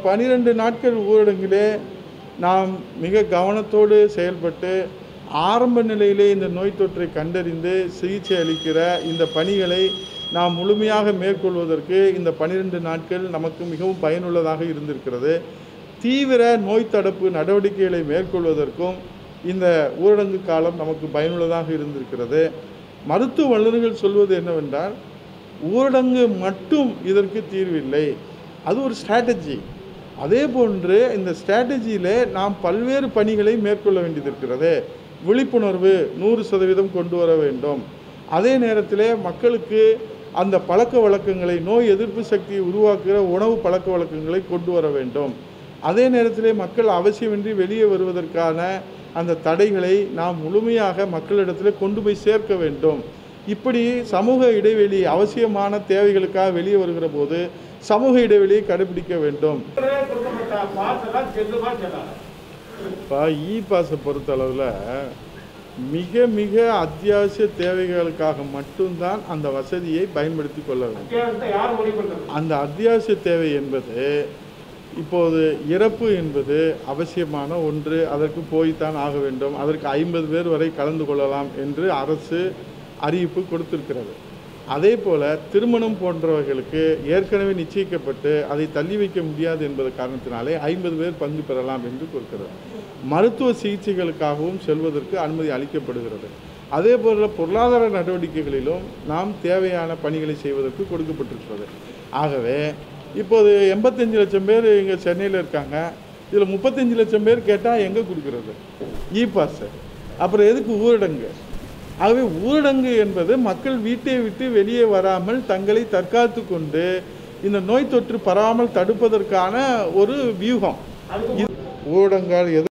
பனிரெண்டு நாட்கள் ஊரடங்கிலே நாம் மிக கவனத்தோடு செயல்பட்டு ஆரம்ப நிலையிலே இந்த நோய் தொற்றை கண்டறிந்து சிகிச்சை அளிக்கிற இந்த பணிகளை நாம் முழுமையாக மேற்கொள்வதற்கு இந்த பனிரெண்டு நாட்கள் நமக்கு மிகவும் பயனுள்ளதாக இருந்திருக்கிறது தீவிர நோய் தடுப்பு நடவடிக்கைகளை மேற்கொள்வதற்கும் இந்த ஊரடங்கு காலம் நமக்கு பயனுள்ளதாக இருந்திருக்கிறது மருத்துவ வல்லுநர்கள் சொல்வது என்னவென்றால் ஊரடங்கு மட்டும் இதற்கு தீர்வில்லை அது ஒரு ஸ்ட்ராட்டஜி அதே போன்று இந்த ஸ்ட்ராட்டஜியில் நாம் பல்வேறு பணிகளை மேற்கொள்ள வேண்டியது இருக்கிறது விழிப்புணர்வு நூறு சதவீதம் கொண்டு வர வேண்டும் அதே நேரத்தில் மக்களுக்கு அந்த பழக்க வழக்கங்களை நோய் எதிர்ப்பு சக்தியை உருவாக்குகிற உணவு பழக்க வழக்கங்களை கொண்டு வர வேண்டும் அதே நேரத்தில் மக்கள் அவசியமின்றி வெளியே வருவதற்கான அந்த தடைகளை நாம் முழுமையாக மக்களிடத்தில் கொண்டு போய் சேர்க்க வேண்டும் இப்படி சமூக இடைவெளி அவசியமான தேவைகளுக்காக வெளியே வருகிற போது சமூக இடைவெளியை கடைபிடிக்க வேண்டும் கொடுக்கப்பட்ட பாஸ் எல்லாம் செல்லுமா செல்லாது இப்போ இ பாஸை பொறுத்தளவில் மிக மிக அத்தியாவசிய தேவைகளுக்காக மட்டும்தான் அந்த வசதியை பயன்படுத்தி கொள்ள வேண்டும் அத்தியாவசியத்தை யார் முடிவு பண்றது அந்த அத்தியாவசிய தேவை என்பது இப்போது இறப்பு என்பது அவசியமான ஒன்று அதற்கு போய்த்தான் ஆக வேண்டும் அதற்கு ஐம்பது பேர் வரை கலந்து கொள்ளலாம் என்று அரசு அறிவிப்பு கொடுத்திருக்கிறது அதே போல திருமணம் போன்றவர்களுக்கு ஏற்கனவே நிச்சயிக்கப்பட்டு அதை தள்ளி வைக்க முடியாது என்பது காரணத்தினாலே ஐம்பது பேர் பங்கு பெறலாம் என்று கொடுக்கிறது மருத்துவ சிகிச்சைகளுக்காகவும் செல்வதற்கு அனுமதி அளிக்கப்படுகிறது அதே போல பொருளாதார நடவடிக்கைகளிலும் நாம் தேவையான பணிகளை செய்வதற்கு கொடுக்கப்பட்டிருக்கிறது ஆகவே இப்போது எண்பத்தஞ்சு லட்சம் பேர் இங்கே சென்னையில் இருக்காங்க இதில் முப்பத்தஞ்சு லட்சம் பேர் கேட்டால் எங்கே கொடுக்குறது இ பாஸ் அப்புறம் எதுக்கு ஊரடங்கு ஆகவே ஊரடங்கு என்பது மக்கள் வீட்டை விட்டு வெளியே வராமல் தங்களை தற்காத்து கொண்டு இந்த நோய் தொற்று பரவாமல் தடுப்பதற்கான ஒரு வியூகம் இது ஊரடங்கால் எது